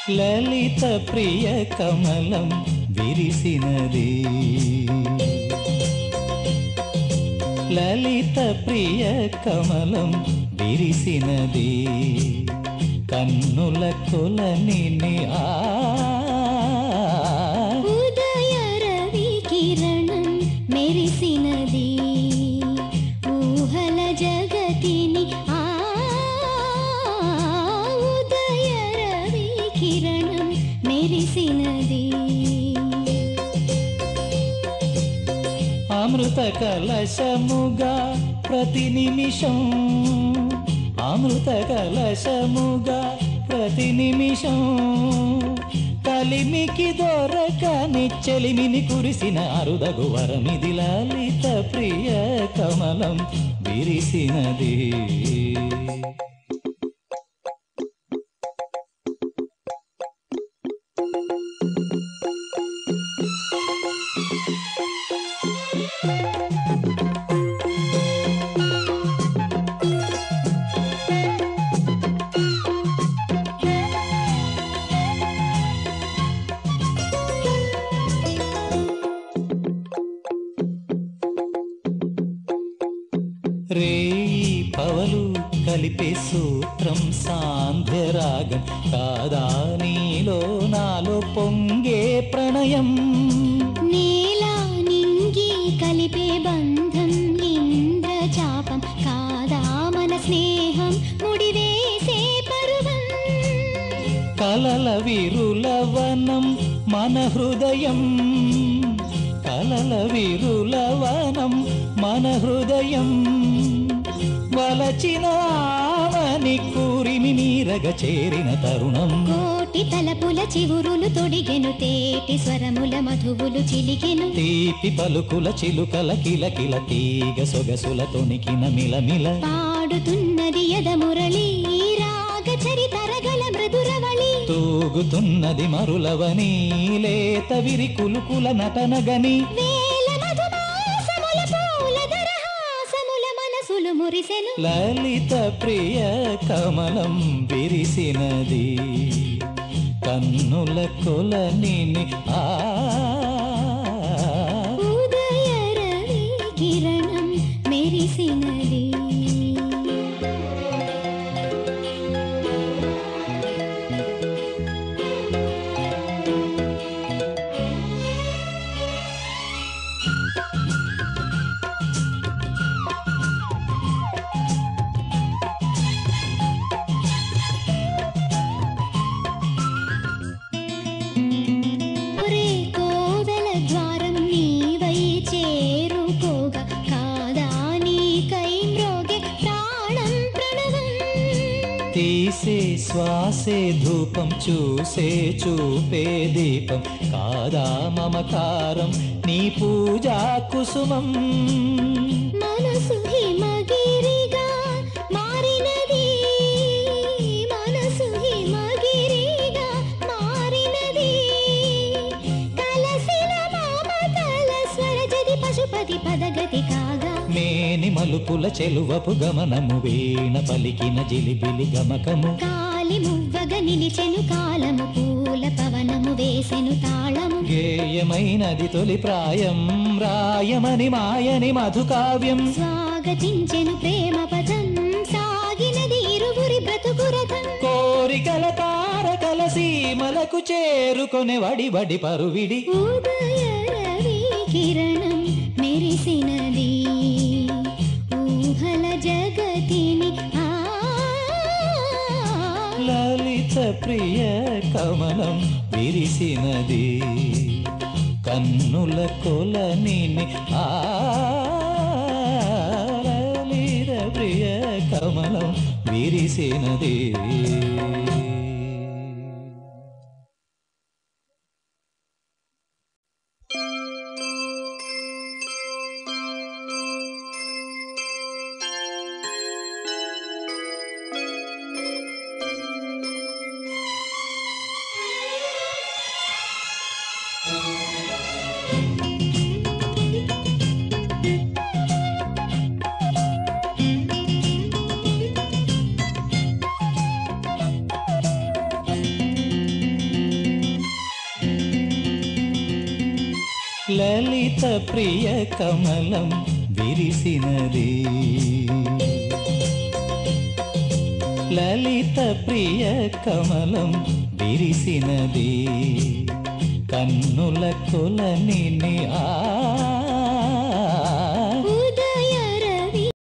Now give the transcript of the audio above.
లలిత ప్రియ కమలం విరిసినది లలిత ప్రియ కమలం విరిసినది కన్నుల కొలని ఆ ఉదయ రవి కిరణం మెరిసినది ఊహల జగతిని ఆ ఉదయ రవి కిరణం మెరిసినది అమృత కలశముగా ప్రతి నిమిషం అమృత కలశముగా ప్రతి నిమిషం కలిమికి దొరకని చెలిమిని కురిసిన అరుదగు వరమిది లలిత ప్రియ కమలం విరిసినది రేయి పవలు కలిపే సూత్రం సాంధ్యరాగం కాదా నీలో నాలో పొంగే ప్రణయం నేల నింగి కలిపే బంధం ఇంద్రచాపం కాదా మన స్నేహం ముడివేసే పరువం కలల విరులవనం మన హృదయం కలల విరులవనం మన హృదయం వలచిన ఆవని కూరిమి నీరగ చేరిన తరుణం కోటి తలపుల చివురులు తొడిగెను తేటి స్వరముల మధువులు చిలికెను తీపి పలుకుల చిలుకల కిలకిల తీగ సొగసుల తొణికిన మిలమిల పాడుతున్నది యద మురళి రాగ చరితరగల మృదురవళి తూగుతున్నది మరులవని లేత విరి కులుకుల నటనగని వేల మధుమాసముల పూల దరహాసముల మనసులు మురిసెను లలిత ప్రియ కమలం విరిసినది కన్నుల కొలని ఆ ఉదయ రవి కిరణం మెరిసినది ఒరే కోవెల ద్వారం నీవై చేరుకోగా కాదా నీకై మ్రోగే ప్రాణం ప్రణవం తీసే శ్వాసే ధూపం చూసే చూపే దీపం కాదా మమకారం నీ పూజా కుసుమం మనసు హిమగిరిగా మారినది మనసు హిమగిరిగా మారినది కలసిన మామతల స్వరజది పశుపతి పదగతి కాగా మేని మలుపుల చెలువపు గమనము వీణ పలికిన జిలిబిలి గమకము కాలి మువ్వగ నిలిచెను కాలము పూల పవనము వేసెను తాళము గేయమైనది తొలి ప్రాయం రాయమని మాయని మధుకావ్యం స్వాగతించెను ప్రేమ పదం సాగినది ఇరువురి బ్రతుకురథం కోరికల తారకల సీమలకు చేరుకొనే వడి వడి పరువిడి ఉదయ రవి కిరణం మెరిసినది ఊహల జగతిని ఆ లలిత ప్రియ కమలం విరిసినది కన్నుల కొలని ఆ లలిత ప్రియ కమలం విరిసినది లలిత ప్రియ కమలం విరిసినది లలిత ప్రియ కమలం విరిసినది కన్నుల కొలని ఆ